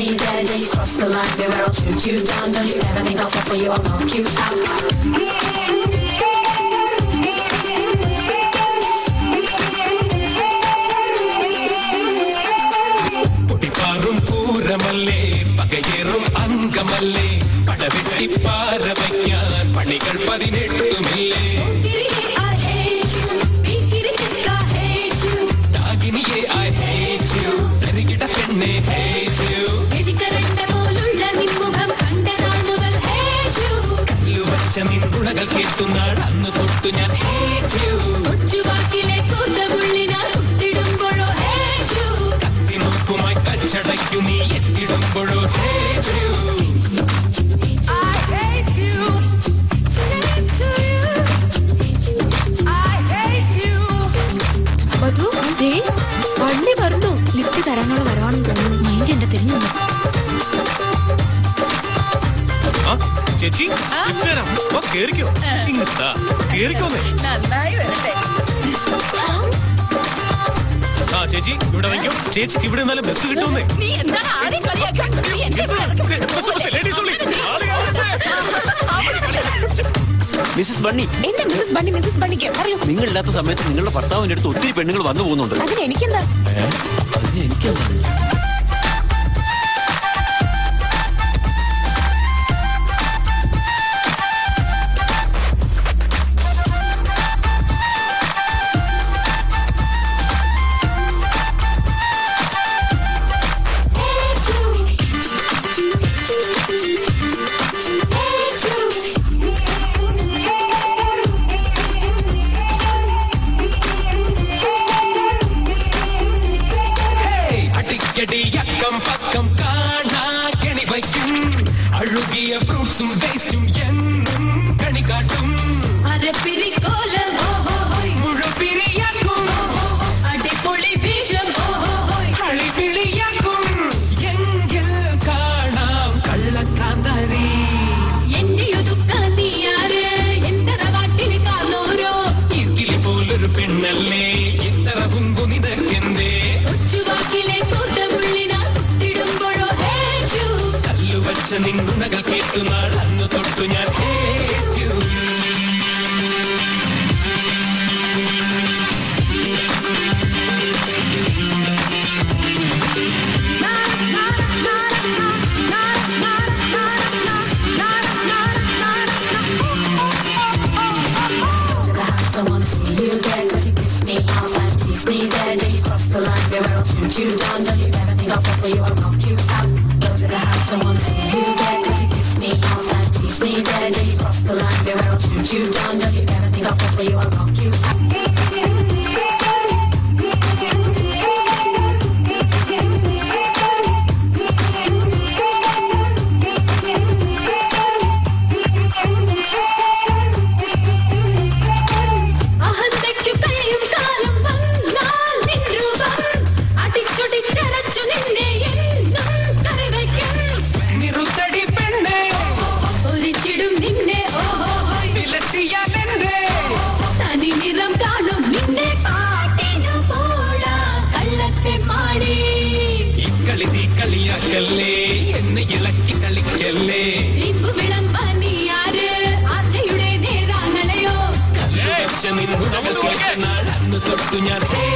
me there, then you cross the line, baby, I'll shoot you down. Don't you ever think I'll fall for you, I'll knock you out. പൊടിപ്പാറും പൂരമല്ലേ പകയേറും അംഗമല്ലേ പടവെട്ടി പാര വയ്ക്കാൻ പണികൾ പതിനെട്ടുമില്ലേ I hate you, Biggie, I hate you. ഡാഗിനിയെ I hate you തരികിട പെണ്ണെ hate you വെടിക്കരണ്ട പോലുള്ള നിൻമുഖം കണ്ട നാൾ മുതൽ hate you. വച്ച നിന്നുളകൾ കേട്ടുന്നാൾ അന്ന് തൊട്ടു ഞാൻ ഹേറ്റ് യു കൊച്ചുവാക്കിലെ കൂർത്തമുള്ളിനാൽ കുത്തിടുമ്പോഴോ hate you. നോക്കുമായി കച്ചടയ്ക്കു നീ എത്തിടുമ്പോഴോ hate you I hate you. Same to you. I hate you. Madhu ദേ വണ്ടി വരുന്നു ലിഫ്റ്റ് തരാനുള്ള വരവാണെന്ന് തോന്നുന്നു മൈൻഡ് എന്റെ തിരിഞ്ഞു ആ, ചേച്ചി ലിഫ്റ്റ് തരാം വാ, കേറിക്കോ ഇങ്ങത്താ കേറിക്കോന്നേ നന്നായി വരട്ടെ ആ ചേച്ചി ഇവിടെ വയ്ക്കോ ചേച്ചിക്ക് ഇവിടെ നിന്നാലും ബസ് കിട്ടുമെന്നേ നീ എന്താണ് ആരെയും കളിയാക്കാൻ നീ എന്നെ ഇവിടെ ഇറക്കി വിട്ടു. Bus, bus, ladies only. ആള് കയറട്ടെ. മിസ്സസ് ബണ്ണി എന്റെ മിസ്സസ് ബണ്ണി മിസ്സസ് ബണ്ണിക്ക് അറിയോ നിങ്ങളില്ലാത്ത സമയത്ത് നിങ്ങളുടെ ഭർത്താവിന്റെ അടുത്ത് ഒത്തിരി പെണ്ണുങ്ങൾ വന്നു പോകുന്നുണ്ട് അതിന് എനിക്കെന്താ അതിന് എനിക്കെന്താ Hate you. Hate you. Hey, അടിക്കടി അക്കം പക്കം കാണാ കെണി വയ്ക്കും അഴുകിയ ഫ്രൂട്ട്സും വേസ്റ്റും എന്നും കണി കാട്ടും അരപ്പിരിക്കോലം ഓഹോ ഹോയ് മുഴുപിരിയാക്കും അടിപൊളി വീഴം ഓഹോ ഹോയ് കളിപിളിയാക്കും എങ്കിൽ കാണാം കള്ളക്കാന്താരി എന്നെ ഒതുക്കാൻ നീ ആര് എന്റെ തറവാട്ടിൽ കാന്നോരോ ഇതിൽ പോലൊരു പെണ്ണല്ലേ ഇത്ര കുങ്കു നിനക്കെന്തേ കൊച്ചുവാക്കിലെ കൂട്ടമുള്ളിനാൽ കുത്തിടുമ്പോഴോ ഹേച്ചു കല്ലുവച്ച നിന്നുണകൾ കേട്ടു നാൾ അന്ന് തൊട്ടു ഞാൻ hate you. to the house, don't wanna see you there Cause you piss me off and tease me there Then you cross the line, baby, I'll shoot you down Don't you ever think I'll fall for you, I'll knock you out Go to the house, don't wanna see you there Cause you piss me off and tease me there Then you cross the line, baby, I'll shoot you down Don't you ever think I'll fall for you, I'll knock you out അഹന്തയ്ക്കു കഴിയും കാലം വന്നാൽ നിൻ രൂപം അടിച്ചൊടിച്ചടച്ചു നിന്നെ എന്നും കറിവയ്ക്കും നിറുത്തടി പെണ്ണേ ഒരിച്ചിടും നിന്നെ ഓഹോ ഹോയ് വിലസിയാൽ എന്നെ തനി നിറം കാണും നിന്നെ പാട്ടിനു പോടാ കള്ളത്തെ മാടി ഇക്കളി തീ കളിയാക്കല്ലേ എന്നെ ഇളക്കി കളിക്കല്ലേ ഇമ്പു വിളമ്പാൻ നീ ആര് ആർജയുടെ നേരാങ്ങളെയോ കല്ലുവച്ച നിന്നുണകൾ കേട്ട നാൾ അന്ന് തൊട്ടു ഞാൻ hate